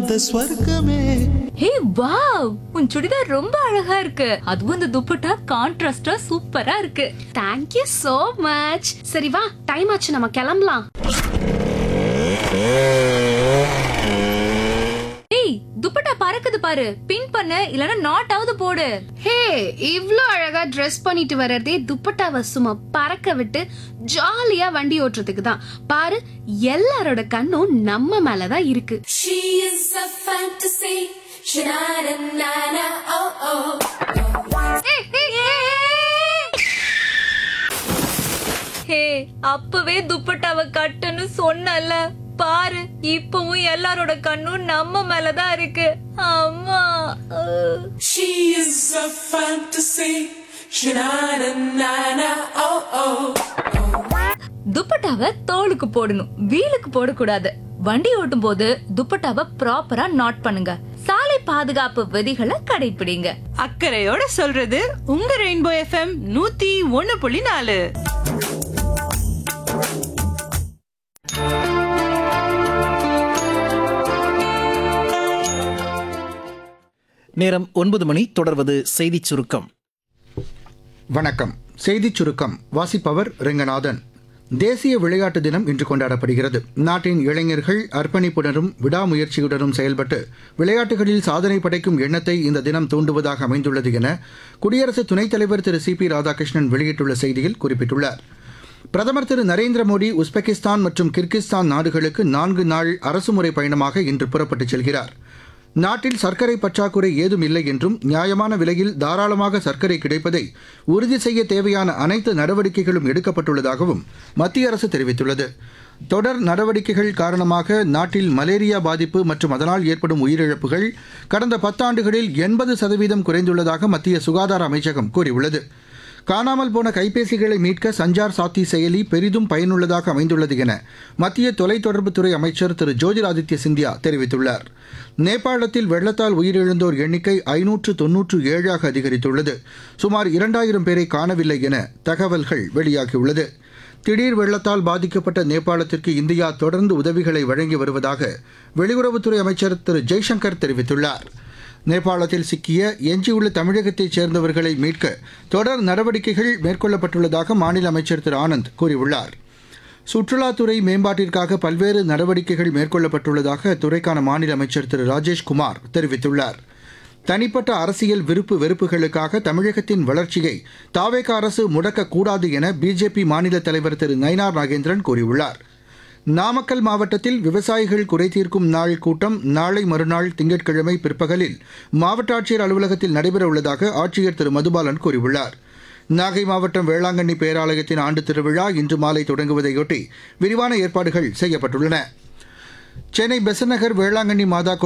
அந்த ஸ்வர்க்கமே hey wow உன் சுடிதார் ரொம்ப அழகா இருக்கு அதுவும் இந்த துப்பட்டா கான்ட்ராஸ்டா சூப்பரா இருக்கு தேங்க் யூ so மச் சரி வா டைம் ஆச்சு நம்ம கிளம்பலாம் ஏய் துப்பட்டா பறக்குது பாரு பின் பண்ணு இல்லனா நாட் ஆவது போடு ஹே இவ்ளோ அழகா Dress பண்ணிட்டு வர்றதே துப்பட்டாவை சும்மா பறக்க விட்டு ஜாலியா வண்டி ஓட்டுறதுக்கு தான் பாரு எல்லாரோட கண்ணும் நம்ம மேல தான் இருக்கு She is a fantasy. Sha-na-na-na-na, oh oh. ஹே அப்பவே துப்பட்டாவை கட்டுன்னு சொன்னல பாரு இப்பவும் எல்லாரோட கண்ணும் நம்ம மேலதான் இருக்கு அம்மா அஹ். She is a fantasy. Sha-na-na-na-na, oh oh. துப்பட்டாவை தோலுக்கு போடணும் வீலுக்கு போடக்கூடாது வண்டி ஓட்டும் போது துப்பட்டாவை ப்ராப்பரா நாட் பண்ணுங்க சாலை பாதுகாப்பு விதிகளை கடைபிடிங்க அக்கறையோட சொல்றது உங்க ரெயின்போ எஃப்எம் நூத்தி ஒன்னு புள்ளி நாலு நேரம் ஒன்பது மணி தொடர்வது செய்திச் சுருக்கம் வணக்கம் செய்திச் சுருக்கம் வாசிப்பவர் ரெங்கநாதன் தேசிய விளையாட்டு தினம் இன்று கொண்டாடப்படுகிறது நாட்டின் இளைஞர்கள் அர்ப்பணிப்புடனும் விடாமுயற்சியுடனும் செயல்பட்டு விளையாட்டுகளில் சாதனை படைக்கும் எண்ணத்தை இந்த தினம் தூண்டுவதாக அமைந்துள்ளது என குடியரசு துணைத் தலைவர் திரு சி பி ராதாகிருஷ்ணன் வெளியிட்டுள்ள செய்தியில் குறிப்பிட்டுள்ளார் பிரதமர் திரு நரேந்திர மோடி உஸ்பெகிஸ்தான் மற்றும் கிர்கிஸ்தான் நாடுகளுக்கு நான்கு நாள் அரசுமுறை பயணமாக இன்று புறப்பட்டுச் செல்கிறார் நாட்டில் சர்க்கரை பற்றாக்குறை ஏதும் இல்லை என்றும் நியாயமான விலையில் தாராளமாக சர்க்கரை கிடைப்பதை உறுதி செய்ய தேவையான அனைத்து நடவடிக்கைகளும் எடுக்கப்பட்டுள்ளதாகவும் மத்திய அரசு தெரிவித்துள்ளது தொடர் நடவடிக்கைகள் காரணமாக நாட்டில் மலேரியா பாதிப்பு மற்றும் அதனால் ஏற்படும் உயிரிழப்புகள் கடந்த பத்தாண்டுகளில் எண்பது சதவீதம் குறைந்துள்ளதாக மத்திய சுகாதார அமைச்சகம் கூறியுள்ளது காணாமல் போன கைபேசிகளை மீட்க சஞ்சார் சாத்தி செயலி பெரிதும் பயனுள்ளதாக அமைந்துள்ளது என மத்திய தொலைத்தொடர்புத்துறை அமைச்சர் திரு ஜோதிராதித்ய சிந்தியா தெரிவித்துள்ளார் நேபாளத்தில் வெள்ளத்தால் உயிரிழந்தோர் எண்ணிக்கை ஐநூற்று தொன்னூற்று ஏழாக அதிகரித்துள்ளது சுமார் இரண்டாயிரம் பேரை காணவில்லை என தகவல்கள் வெளியாகியுள்ளது திடீர் வெள்ளத்தால் பாதிக்கப்பட்ட நேபாளத்திற்கு இந்தியா தொடர்ந்து உதவிகளை வழங்கி வருவதாக வெளியுறவுத்துறை அமைச்சர் திரு ஜெய்சங்கர் தெரிவித்துள்ளார் நேபாளத்தில் சிக்கிய எஞ்சியுள்ள தமிழகத்தைச் சேர்ந்தவர்களை மீட்க தொடர் நடவடிக்கைகள் மேற்கொள்ளப்பட்டுள்ளதாக மாநில அமைச்சர் திரு ஆனந்த் கூறியுள்ளார் சுற்றுலாத்துறை மேம்பாட்டிற்காக பல்வேறு நடவடிக்கைகள் மேற்கொள்ளப்பட்டுள்ளதாக அத்துறைக்கான மாநில அமைச்சர் திரு ராஜேஷ்குமார் தெரிவித்துள்ளார் தனிப்பட்ட அரசியல் விருப்பு வெறுப்புகளுக்காக தமிழகத்தின் வளர்ச்சியை தாவேக அரசு முடக்கக்கூடாது என பிஜேபி மாநில தலைவர் திரு நயினார் நாகேந்திரன் கூறியுள்ளார் நாமக்கல் மாவட்டத்தில் விவசாயிகள் குறை தீர்க்கும் நாள் கூட்டம் நாளை மறுநாள் திங்கட்கிழமை பிற்பகலில் மாவட்ட ஆட்சியர் அலுவலகத்தில் நடைபெற உள்ளதாக ஆட்சியர் திரு மதுபாலன் கூறியுள்ளார் நாகை மாவட்டம் வேளாங்கண்ணி பேராலயத்தின் ஆண்டு திருவிழா இன்று மாலை தொடங்குவதையொட்டி விரிவான ஏற்பாடுகள் செய்யப்பட்டுள்ளன சென்னை பெசநகர் வேளாங்கண்ணி மாதா